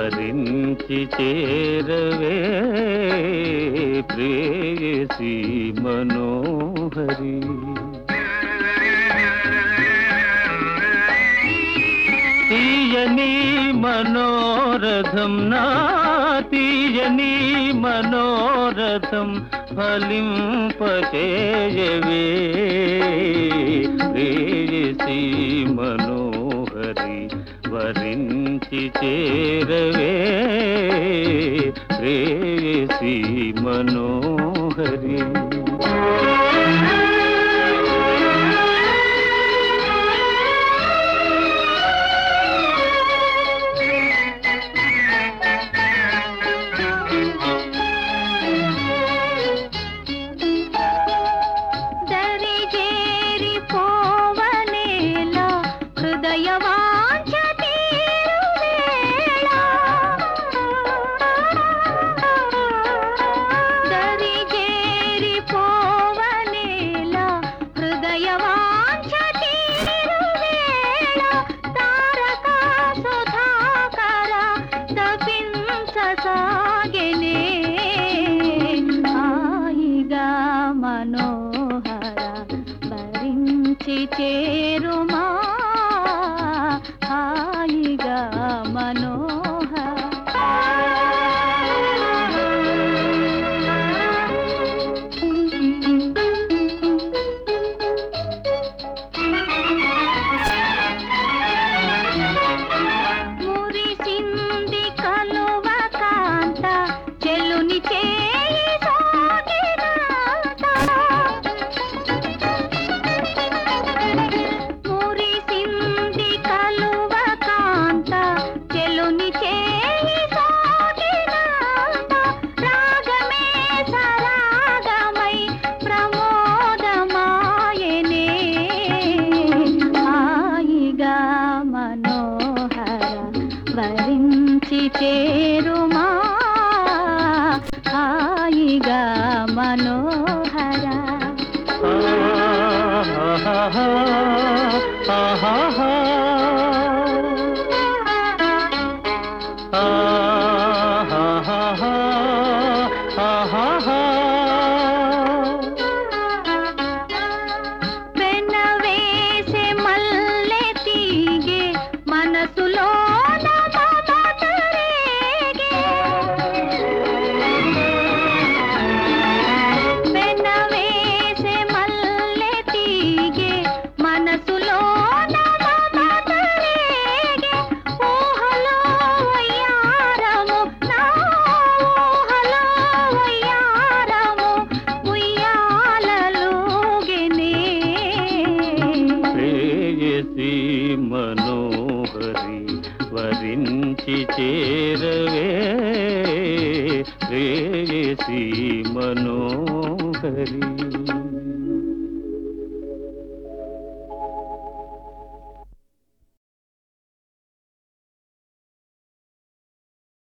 వరించి చేరవే ప్రేయసి మనోహరి తీయని మనోరథం నా తీయని మనోరథం ఫలింపచేయవే ప్రేయసి మనోహరి వరించి చేరవే ప్రేయసి మనోహరి దరి చేరి పోవనేలా హృదయ వాంఛ తీరువేళ దరి చేరి పోవనేలా హృదయ వాంఛ తీరువేళ తారక సుధాకర తపించసాగెనే హాయిగా మనోహర భరించి చేరుమా హాయిగా మురిసింది కలువ కాంత చెల్లుని చేయి సాగినాత మురిసింది కలువ కాంత చెల్లుని చేయి సాగినాత రాగమే సరాగమై ప్రమోదమాయనే హాయిగా మనోహర వరించి చేరుమా హాయిగా మనోహర ఆహాహా, ఆహాహా. ఆహాహా, ఆహాహా. వెనవేసే మల్లె తీగే మనసులో మమతరేగే వెనవేసే మల్లె తీగే మనసులో మమతరేగే ఊహలో వయ్యారము నా ఊహలో వయ్యారము ఉయ్యాలలోగినే ప్రేయసి మనోహరి వరించి చేరవే ప్రేయసి మనోహరి